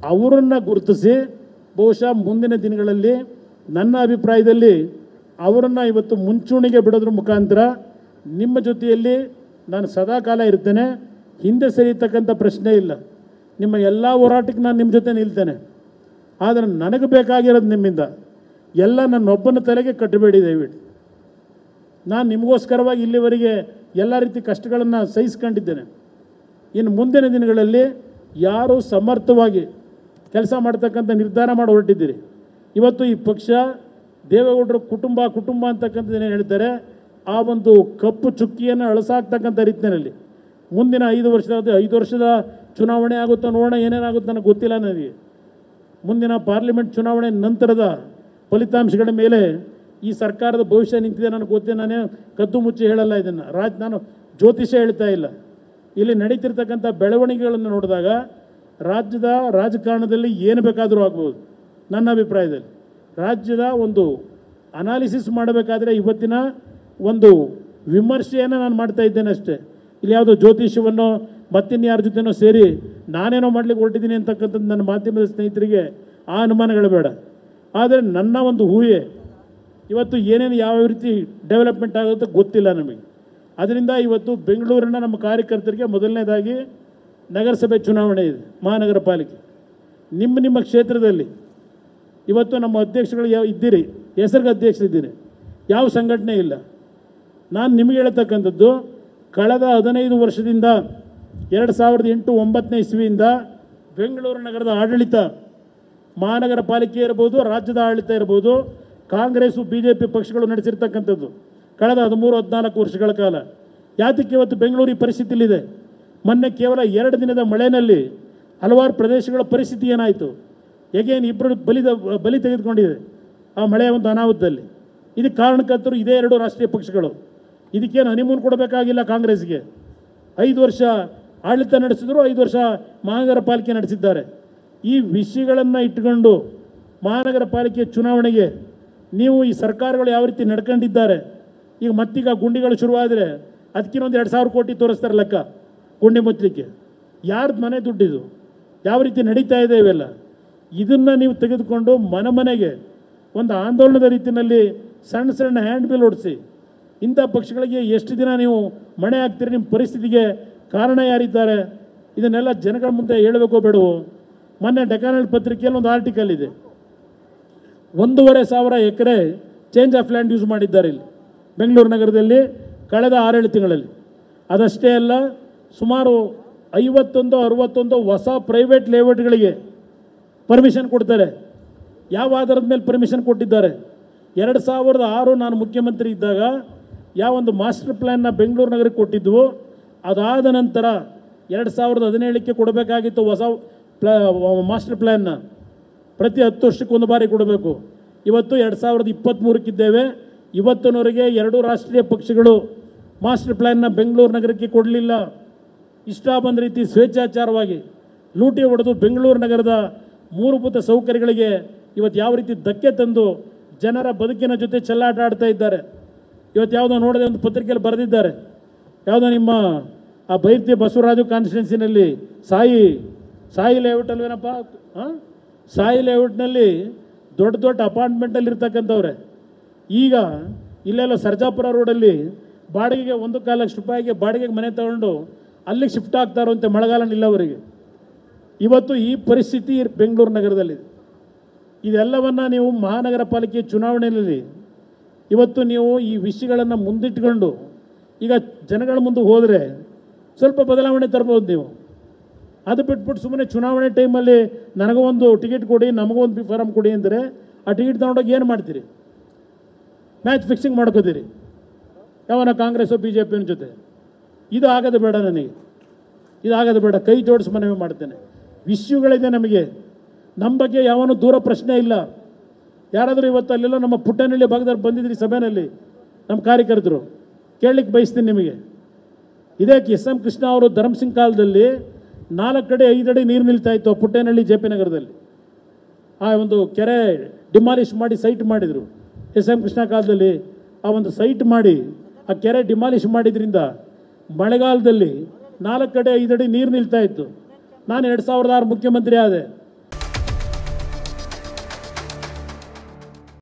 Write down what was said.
ಅವರನ್ನು ಗುರುತಿಸಿ ಬಹುಶಃ ಮುಂದಿನ ದಿನಗಳಲ್ಲಿ ನನ್ನ ಅಭಿಪ್ರಾಯದಲ್ಲಿ ಅವರನ್ನು ಇವತ್ತು ಮುಂಚೂಣಿಗೆ ಬಿಡೋದ್ರ ಮುಖಾಂತರ ನಿಮ್ಮ ಜೊತೆಯಲ್ಲಿ ನಾನು ಸದಾಕಾಲ ಇರ್ತೇನೆ ಹಿಂದೆ ಸರಿಯತಕ್ಕಂಥ ಪ್ರಶ್ನೆ ಇಲ್ಲ ನಿಮ್ಮ ಎಲ್ಲ ಹೋರಾಟಕ್ಕೆ ನಾನು ನಿಮ್ಮ ಜೊತೆ ನಿಲ್ತೇನೆ ಆದರೆ ನನಗೆ ಬೇಕಾಗಿರೋದು ನಿಮ್ಮಿಂದ ಎಲ್ಲ ನನ್ನೊಬ್ಬನ ತಲೆಗೆ ಕಟ್ಟಬೇಡಿ ದಯವಿಟ್ಟು ನಾನು ನಿಮಗೋಸ್ಕರವಾಗಿ ಇಲ್ಲಿವರೆಗೆ ಎಲ್ಲ ರೀತಿ ಕಷ್ಟಗಳನ್ನು ಸಹಿಸ್ಕೊಂಡಿದ್ದೇನೆ ಇನ್ನು ಮುಂದಿನ ದಿನಗಳಲ್ಲಿ ಯಾರು ಸಮರ್ಥವಾಗಿ ಕೆಲಸ ಮಾಡ್ತಕ್ಕಂಥ ನಿರ್ಧಾರ ಮಾಡಿ ಹೊರಟಿದ್ದೀರಿ ಇವತ್ತು ಈ ಪಕ್ಷ ದೇವೇಗೌಡರ ಕುಟುಂಬ ಕುಟುಂಬ ಅಂತಕ್ಕಂಥದ್ದು ಏನು ಹೇಳ್ತಾರೆ ಆ ಒಂದು ಕಪ್ಪು ಚುಕ್ಕಿಯನ್ನು ಅಳಸಾಕ್ತಕ್ಕಂಥ ರೀತಿಯಲ್ಲಿ ಮುಂದಿನ ಐದು ವರ್ಷದ ಐದು ವರ್ಷದ ಚುನಾವಣೆ ಆಗುತ್ತೋ ನೋಡೋಣ ಏನೇನಾಗುತ್ತೆ ನನಗೆ ಗೊತ್ತಿಲ್ಲ ನನಗೆ ಮುಂದಿನ ಪಾರ್ಲಿಮೆಂಟ್ ಚುನಾವಣೆ ನಂತರದ ಫಲಿತಾಂಶಗಳ ಮೇಲೆ ಈ ಸರ್ಕಾರದ ಭವಿಷ್ಯ ನಿಂತಿದೆ ನನಗೆ ಗೊತ್ತಿದೆ ನಾನೇ ಕದ್ದು ಮುಚ್ಚಿ ಹೇಳಲ್ಲ ಇದನ್ನು ರಾಜ್ ನಾನು ಜ್ಯೋತಿಷ್ಯ ಹೇಳ್ತಾ ಇಲ್ಲ ಇಲ್ಲಿ ನಡೀತಿರ್ತಕ್ಕಂಥ ಬೆಳವಣಿಗೆಗಳನ್ನು ನೋಡಿದಾಗ ರಾಜ್ಯದ ರಾಜಕಾರಣದಲ್ಲಿ ಏನು ಬೇಕಾದರೂ ಆಗ್ಬೋದು ನನ್ನ ಅಭಿಪ್ರಾಯದಲ್ಲಿ ರಾಜ್ಯದ ಒಂದು ಅನಾಲಿಸಿಸ್ ಮಾಡಬೇಕಾದ್ರೆ ಇವತ್ತಿನ ಒಂದು ವಿಮರ್ಶೆಯನ್ನು ನಾನು ಮಾಡ್ತಾ ಇದ್ದೇನೆ ಅಷ್ಟೇ ಇಲ್ಲಿ ಯಾವುದೋ ಜ್ಯೋತಿಷ್ಯವನ್ನು ಮತ್ತಿನ್ಯಾರ ಜೊತೆನೋ ಸೇರಿ ನಾನೇನೋ ಮಾಡ್ಲಿಕ್ಕೆ ಹೊರಟಿದ್ದೀನಿ ಅಂತಕ್ಕಂಥದ್ದು ನನ್ನ ಮಾಧ್ಯಮದ ಸ್ನೇಹಿತರಿಗೆ ಆ ಅನುಮಾನಗಳು ಬೇಡ ಆದರೆ ನನ್ನ ಒಂದು ಊಹೆ ಇವತ್ತು ಏನೇನು ಯಾವ ರೀತಿ ಡೆವಲಪ್ಮೆಂಟ್ ಆಗುತ್ತೆ ಗೊತ್ತಿಲ್ಲ ನಮಗೆ ಅದರಿಂದ ಇವತ್ತು ಬೆಂಗಳೂರಿನ ನಮ್ಮ ಕಾರ್ಯಕರ್ತರಿಗೆ ಮೊದಲನೇದಾಗಿ ನಗರಸಭೆ ಚುನಾವಣೆ ಇದೆ ಮಹಾನಗರ ಪಾಲಿಕೆ ನಿಮ್ಮ ನಿಮ್ಮ ಕ್ಷೇತ್ರದಲ್ಲಿ ಇವತ್ತು ನಮ್ಮ ಅಧ್ಯಕ್ಷಗಳು ಯಾವ ಇದ್ದೀರಿ ಹೆಸರಿಗೆ ಅಧ್ಯಕ್ಷರಿದ್ದೀರಿ ಯಾವ ಸಂಘಟನೆ ಇಲ್ಲ ನಾನು ನಿಮಗೆ ಹೇಳ್ತಕ್ಕಂಥದ್ದು ಕಳೆದ ಹದಿನೈದು ವರ್ಷದಿಂದ ಎರಡು ಸಾವಿರದ ಎಂಟು ಒಂಬತ್ತನೇ ಇಸ್ವಿಯಿಂದ ಬೆಂಗಳೂರು ನಗರದ ಆಡಳಿತ ಮಹಾನಗರ ಪಾಲಿಕೆ ಇರ್ಬೋದು ರಾಜ್ಯದ ಆಡಳಿತ ಇರ್ಬೋದು ಕಾಂಗ್ರೆಸ್ಸು ಬಿ ಜೆ ಪಿ ಪಕ್ಷಗಳು ನಡೆಸಿರ್ತಕ್ಕಂಥದ್ದು ಕಳೆದ ಹದಿಮೂರು ಹದಿನಾಲ್ಕು ವರ್ಷಗಳ ಕಾಲ ಯಾತಕ್ಕೆ ಇವತ್ತು ಬೆಂಗಳೂರು ಈ ಪರಿಸ್ಥಿತಿಲಿದೆ ಮೊನ್ನೆ ಕೇವಲ ಎರಡು ದಿನದ ಮಳೆಯಲ್ಲಿ ಹಲವಾರು ಪ್ರದೇಶಗಳ ಪರಿಸ್ಥಿತಿ ಏನಾಯಿತು ಹೇಗೇನು ಇಬ್ಬರು ಬಲಿದ ಬಲಿ ತೆಗೆದುಕೊಂಡಿದೆ ಆ ಮಳೆಯ ಒಂದು ಅನಾಹುತದಲ್ಲಿ ಇದಕ್ಕೆ ಕಾರಣಕರ್ತರು ಇದೇ ಎರಡು ರಾಷ್ಟ್ರೀಯ ಪಕ್ಷಗಳು ಇದಕ್ಕೇನು ಹನಿಮೂನ್ ಕೊಡಬೇಕಾಗಿಲ್ಲ ಕಾಂಗ್ರೆಸ್ಗೆ ಐದು ವರ್ಷ ಆಡಳಿತ ನಡೆಸಿದ್ರು ಐದು ವರ್ಷ ಮಹಾನಗರ ಪಾಲಿಕೆ ನಡೆಸಿದ್ದಾರೆ ಈ ವಿಷಯಗಳನ್ನು ಇಟ್ಟುಕೊಂಡು ಮಹಾನಗರ ಪಾಲಿಕೆ ಚುನಾವಣೆಗೆ ನೀವು ಈ ಸರ್ಕಾರಗಳು ಯಾವ ರೀತಿ ನಡ್ಕೊಂಡಿದ್ದಾರೆ ಈಗ ಮತ್ತೀಗ ಗುಂಡಿಗಳು ಶುರುವಾದರೆ ಅದಕ್ಕಿನ್ನೊಂದು ಎರಡು ಸಾವಿರ ಕೋಟಿ ತೋರಿಸ್ತಾರೆ ಲೆಕ್ಕ ಗುಂಡಿ ಮುಚ್ಚಲಿಕ್ಕೆ ಯಾರ್ದು ಮನೆ ದುಡ್ಡಿದು ಯಾವ ರೀತಿ ನಡೀತಾ ಇದೆ ಇವೆಲ್ಲ ಇದನ್ನು ನೀವು ತೆಗೆದುಕೊಂಡು ಮನೆ ಮನೆಗೆ ಒಂದು ಆಂದೋಲನದ ರೀತಿಯಲ್ಲಿ ಸಣ್ಣ ಸಣ್ಣ ಹ್ಯಾಂಡ್ ಬಿಲ್ ಓಡಿಸಿ ಇಂಥ ಪಕ್ಷಗಳಿಗೆ ಎಷ್ಟು ದಿನ ನೀವು ಮಣೆ ಹಾಕ್ತೀರಿ ನಿಮ್ಮ ಪರಿಸ್ಥಿತಿಗೆ ಕಾರಣ ಯಾರಿದ್ದಾರೆ ಇದನ್ನೆಲ್ಲ ಜನಗಳ ಮುಂದೆ ಹೇಳಬೇಕೋ ಬೇಡವೋ ಮೊನ್ನೆ ಡೆಕಾನಲ್ ಪತ್ರಿಕೆಯಲ್ಲಿ ಒಂದು ಆರ್ಟಿಕಲ್ ಇದೆ ಒಂದೂವರೆ ಸಾವಿರ ಎಕರೆ ಚೇಂಜ್ ಆಫ್ ಲ್ಯಾಂಡ್ ಯೂಸ್ ಮಾಡಿದ್ದಾರೆ ಇಲ್ಲಿ ಬೆಂಗಳೂರು ನಗರದಲ್ಲಿ ಕಳೆದ ಆರೇಳು ತಿಂಗಳಲ್ಲಿ ಅದಷ್ಟೇ ಅಲ್ಲ ಸುಮಾರು ಐವತ್ತೊಂದು ಅರವತ್ತೊಂದು ಹೊಸ ಪ್ರೈವೇಟ್ ಲೇಔಟ್ಗಳಿಗೆ ಪರ್ಮಿಷನ್ ಕೊಡ್ತಾರೆ ಯಾವ ಆಧಾರದ ಮೇಲೆ ಪರ್ಮಿಷನ್ ಕೊಟ್ಟಿದ್ದಾರೆ ಎರಡು ಸಾವಿರದ ಆರು ನಾನು ಮುಖ್ಯಮಂತ್ರಿ ಇದ್ದಾಗ ಯಾವೊಂದು ಮಾಸ್ಟರ್ ಪ್ಲ್ಯಾನ್ನ ಬೆಂಗಳೂರು ನಗರಕ್ಕೆ ಕೊಟ್ಟಿದ್ವು ಅದಾದ ನಂತರ ಎರಡು ಸಾವಿರದ ಹದಿನೇಳಕ್ಕೆ ಕೊಡಬೇಕಾಗಿತ್ತು ಹೊಸ ಪ್ಲಾ ಮಾಸ್ಟರ್ ಪ್ಲ್ಯಾನ್ನ ಪ್ರತಿ ಹತ್ತು ವರ್ಷಕ್ಕೆ ಒಂದು ಬಾರಿ ಕೊಡಬೇಕು ಇವತ್ತು ಎರಡು ಸಾವಿರದ ಇಪ್ಪತ್ತ್ಮೂರಕ್ಕಿದ್ದೇವೆ ಇವತ್ತಿನವರೆಗೆ ಎರಡೂ ರಾಷ್ಟ್ರೀಯ ಪಕ್ಷಗಳು ಮಾಸ್ಟರ್ ಪ್ಲ್ಯಾನ್ನ ಬೆಂಗಳೂರು ನಗರಕ್ಕೆ ಕೊಡಲಿಲ್ಲ ಇಷ್ಟ ಬಂದ ರೀತಿ ಸ್ವೇಚ್ಛಾಚಾರವಾಗಿ ಲೂಟಿ ಹೊಡೆದು ಬೆಂಗಳೂರು ನಗರದ ಮೂಲಭೂತ ಸೌಕರ್ಯಗಳಿಗೆ ಇವತ್ತು ಯಾವ ರೀತಿ ಧಕ್ಕೆ ತಂದು ಜನರ ಬದುಕಿನ ಜೊತೆ ಚೆಲ್ಲಾಟ ಆಡ್ತಾ ಇದ್ದಾರೆ ಇವತ್ತು ಯಾವುದೋ ನೋಡದೆ ಒಂದು ಪತ್ರಿಕೆಯಲ್ಲಿ ಬರೆದಿದ್ದಾರೆ ಯಾವುದೋ ನಿಮ್ಮ ಆ ಬೈರ್ತಿ ಬಸವರಾಜು ಕಾನ್ಸ್ಟಿಟ್ಯೂನ್ಸಿನಲ್ಲಿ ಸಾಯಿ ಸಾಯಿ ಲೇಔಟ್ ಅಲ್ವೇನಪ್ಪ ಹಾಂ ಸಾಯಿ ಲೇಔಟ್ನಲ್ಲಿ ದೊಡ್ಡ ದೊಡ್ಡ ಅಪಾರ್ಟ್ಮೆಂಟಲ್ಲಿ ಇರ್ತಕ್ಕಂಥವ್ರೆ ಈಗ ಇಲ್ಲೆಲ್ಲ ಸರ್ಜಾಪುರ ರೋಡಲ್ಲಿ ಬಾಡಿಗೆಗೆ ಒಂದು ಕಾಲು ಲಕ್ಷ ರೂಪಾಯಿಗೆ ಬಾಡಿಗೆಗೆ ಮನೆ ತಗೊಂಡು ಅಲ್ಲಿಗೆ ಶಿಫ್ಟ್ ಆಗ್ತಾರಂತೆ ಮಳೆಗಾಲ ನಿಲ್ಲವರಿಗೆ ಇವತ್ತು ಈ ಪರಿಸ್ಥಿತಿ ಬೆಂಗಳೂರು ನಗರದಲ್ಲಿದೆ ಇದೆಲ್ಲವನ್ನು ನೀವು ಮಹಾನಗರ ಪಾಲಿಕೆ ಚುನಾವಣೆಯಲ್ಲಿ ಇವತ್ತು ನೀವು ಈ ವಿಷಯಗಳನ್ನು ಮುಂದಿಟ್ಕೊಂಡು ಈಗ ಜನಗಳ ಮುಂದೆ ಹೋದರೆ ಸ್ವಲ್ಪ ಬದಲಾವಣೆ ತರ್ಬೋದು ನೀವು ಅದು ಬಿಟ್ಬಿಟ್ಟು ಸುಮ್ಮನೆ ಚುನಾವಣೆ ಟೈಮಲ್ಲಿ ನನಗೊಂದು ಟಿಕೆಟ್ ಕೊಡಿ ನಮಗೊಂದು ಫಾರಮ್ ಕೊಡಿ ಅಂದರೆ ಆ ಟಿಕೆಟ್ ತಗೊಂಡೋಗಿ ಏನು ಮಾಡ್ತೀರಿ ಮ್ಯಾಚ್ ಫಿಕ್ಸಿಂಗ್ ಮಾಡ್ಕೋತೀರಿ ಯಾವನ ಕಾಂಗ್ರೆಸ್ಸು ಬಿ ಜೆ ಪಿನ ಜೊತೆ ಇದು ಆಗದು ಬೇಡ ನನಗೆ ಇದು ಆಗದು ಬೇಡ ಕೈ ಜೋಡಿಸಿ ಮನವಿ ಮಾಡ್ತೇನೆ ವಿಷಯಗಳಿದೆ ನಮಗೆ ನಮ್ಮ ಬಗ್ಗೆ ಯಾವನೂ ದೂರ ಪ್ರಶ್ನೆ ಇಲ್ಲ ಯಾರಾದರೂ ಇವತ್ತು ಅಲ್ಲೆಲ್ಲ ನಮ್ಮ ಪುಟ್ಟನಹಳ್ಳಿ ಭಾಗದಲ್ಲಿ ಬಂದಿದ್ರಿ ಸಭೆಯಲ್ಲಿ ನಮ್ಮ ಕಾರ್ಯಕರ್ತರು ಕೇಳಲಿಕ್ಕೆ ಬಯಸ್ತೀನಿ ನಿಮಗೆ ಇದೇ ಎಸ್ ಎಂ ಕೃಷ್ಣ ಅವರು ಧರ್ಮಸಿಂಗ್ ಕಾಲದಲ್ಲಿ ನಾಲ್ಕು ಕಡೆ ಐದು ಅಡಿ ನೀರು ನಿಲ್ತಾ ಇತ್ತು ಆ ಪುಟ್ಟೇನಹಳ್ಳಿ ಜೆ ಪಿ ನಗರದಲ್ಲಿ ಆ ಒಂದು ಕೆರೆ ಡಿಮಾಲಿಷ್ ಮಾಡಿ ಸೈಟ್ ಮಾಡಿದರು ಎಸ್ ಎಂ ಕೃಷ್ಣ ಕಾಲದಲ್ಲಿ ಆ ಒಂದು ಸೈಟ್ ಮಾಡಿ ಆ ಕೆರೆ ಡಿಮಾಲಿಷ್ ಮಾಡಿದ್ರಿಂದ ಮಳೆಗಾಲದಲ್ಲಿ ನಾಲ್ಕು ಕಡೆ ಐದು ಅಡಿ ನೀರು ನಿಲ್ತಾ ಇತ್ತು ನಾನು ಎರಡು ಸಾವಿರದ ಆರು ಮುಖ್ಯಮಂತ್ರಿ ಆದೆ